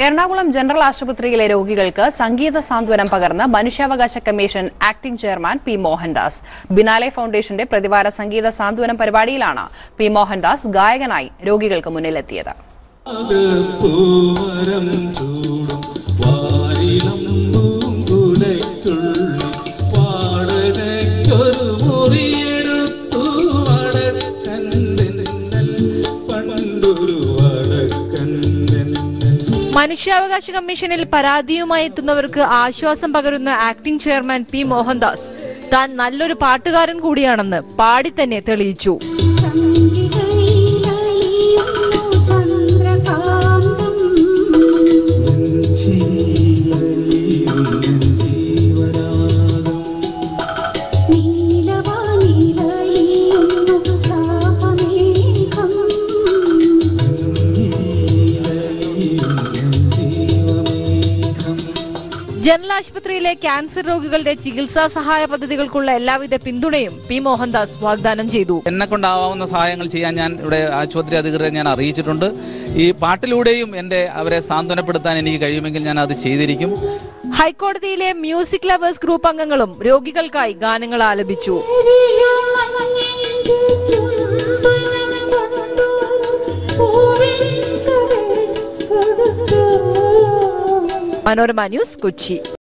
Ernakulam general ആശുപത്രിയിലെ രോഗികൾക്ക് സംഗീത സാന്ത്വനം പകർന്ന് മനുഷ്യാവകാശ commission acting chairman P Mohandas biennale ഫൗണ്ടേഷന്റെ പ്രതിവാര സംഗീത സാന്ത്വനം പരിപാടിയിലാണ് പി മോഹൻദാസ് ഗായകനായി രോഗികൾക്ക് മുന്നിലെത്തിയത് അത് പൂമരം ചൂടും വാരിലമ്പും കുലയ്ക്കുള്ളിൽ വാടകയ്ക്കൊരു മുറിയെടുത്തു വടക്കന്നെന്നൽ പണ്ടൊരു വടക്കന്നെന്നൽ മനുഷ്യാവകാശ കമ്മീഷനിൽ പരാതിയുമായി എത്തുന്നവർക്ക് ആശ്വാസം പകരുന്ന ആക്ടിംഗ് ചെയർമാൻ പി മോഹൻദാസ് താൻ നല്ലൊരു പാട്ടുകാരൻ കൂടിയാണെന്ന് പാടി തന്നെ തെളിയിച്ചു ചന്ദ്രികയിലലിയുന്നു ചന്ദ്രകാന്തം നെഞ്ചിലലിയുന്നൻ ജീവരാഗം നീലവാനിലലിയുന്നു താപമേഘം നീലലിയുന്നൻ ജീവമേഘം ജനറൽ ആശുപത്രിയിലെ ക്യാൻസർ രോഗികളുടെ ചികിത്സാ സഹായ പദ്ധതികൾക്കുള്ള എല്ലാവിധ പിന്തുണയും പി മോഹൻദാസ് വാഗ്ദാനം ചെയ്തു എന്നെ കൊണ്ടാവാവുന്ന സഹായങ്ങൾ ചെയ്യാൻ ഞാൻ ഇവിടെ ആശുപത്രി അധികൃതരെ ഞാൻ അറിയിച്ചിട്ടുണ്ട് ഈ പാട്ടിലൂടെയും എൻ്റെ അവരെ സാന്ത്വനപ്പെടുത്താൻ എനിക്ക് കഴിയുമെങ്കിൽ ഞാൻ അത് ചെയ്തിരിക്കും ഹൈക്കോടതിയിലെ മ്യൂസിക് ലവേഴ്സ് ഗ്രൂപ്പ് അംഗങ്ങളും രോഗികൾക്കായി ഗാനങ്ങൾ ആലപിച്ചു മനോരമ ന്യൂസ് കൊച്ചി